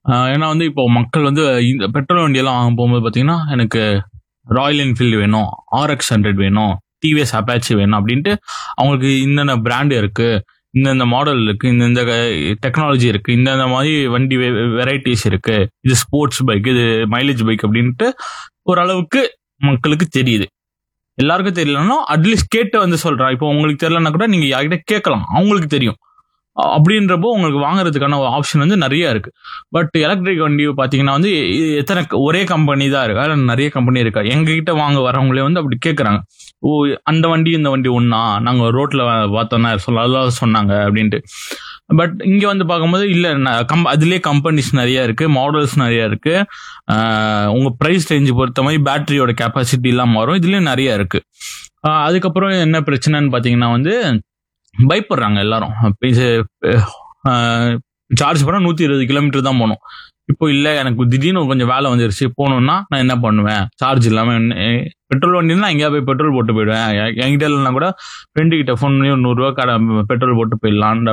ஆஹ் ஏன்னா வந்து இப்போ மக்கள் வந்து இந்த பெட்ரோல் வண்டியெல்லாம் வாங்க போகும்போது பார்த்தீங்கன்னா எனக்கு ராயல் என்ஃபீல்டு வேணும் ஆர்எக்ஸ் ஹண்ட்ரட் வேணும் டிவிஎஸ் அப்பாச்சி வேணும் அப்படின்ட்டு அவங்களுக்கு இந்தந்த பிராண்டு இருக்கு இந்தந்த மாடல் இருக்கு இந்தந்த டெக்னாலஜி இருக்கு இந்தந்த மாதிரி வண்டி வெரைட்டிஸ் இருக்கு இது ஸ்போர்ட்ஸ் பைக் இது மைலேஜ் பைக் அப்படின்ட்டு ஓரளவுக்கு மக்களுக்கு தெரியுது எல்லாருக்கும் தெரியலன்னா அட்லீஸ்ட் கேட்டு வந்து சொல்றா இப்போ உங்களுக்கு தெரியலன்னா கூட நீங்க யார்கிட்ட கேட்கலாம் அவங்களுக்கு தெரியும் அ- அப்படின்றப்போ உங்களுக்கு வாங்குறதுக்கான ஆப்ஷன் வந்து நிறைய இருக்கு பட் எலக்ட்ரிக் வண்டி பாத்தீங்கன்னா வந்து எ- எத்தனை ஒரே கம்பெனி தான் இருக்கு அதில் நிறைய கம்பெனி இருக்கா எங்க கிட்ட வாங்க வரவங்களே வந்து அப்படி கேட்குறாங்க ஓ அந்த வண்டி இந்த வண்டி ஒண்ணா நாங்க ரோட்ல பார்த்தோன்னா சொல்ல அதெல்லாம் சொன்னாங்க அப்படின்ட்டு பட் இங்க வந்து பார்க்கும்போது இல்ல ந- கம் அதுலயே கம்பெனிஸ் நிறைய இருக்கு மாடல்ஸ் நிறைய இருக்கு ஆஹ் உங்க பிரைஸ் ரேஞ்சு பொறுத்த மாதிரி பேட்டரியோட கெப்பாசிட்டி எல்லாம் மாறும் இதுலயும் நிறைய இருக்கு ஆஹ் அதுக்கப்புறம் என்ன பிரச்சனைன்னு பாத்தீங்கன்னா வந்து பயப்படுறாங்க எல்லாரும் சார்ஜ் பண்ணா நூத்தி இருபது கிலோமீட்டர் தான் போகணும் இப்போ இல்ல எனக்கு திடீர்னு கொஞ்சம் வேலை வந்துருச்சு போகணும்னா நான் என்ன பண்ணுவேன் சார்ஜ் இல்லாம பெட்ரோல் வண்டினா எங்கேயா போய் பெட்ரோல் போட்டு போயிடுவேன் எ- என்கிட்ட இல்லைன்னா கூட ஃப்ரெண்டு கிட்ட ஃபோன் பண்ணி ஒரு நூறுரூவா கடை பெட்ரோல் போட்டு போயிடலாம்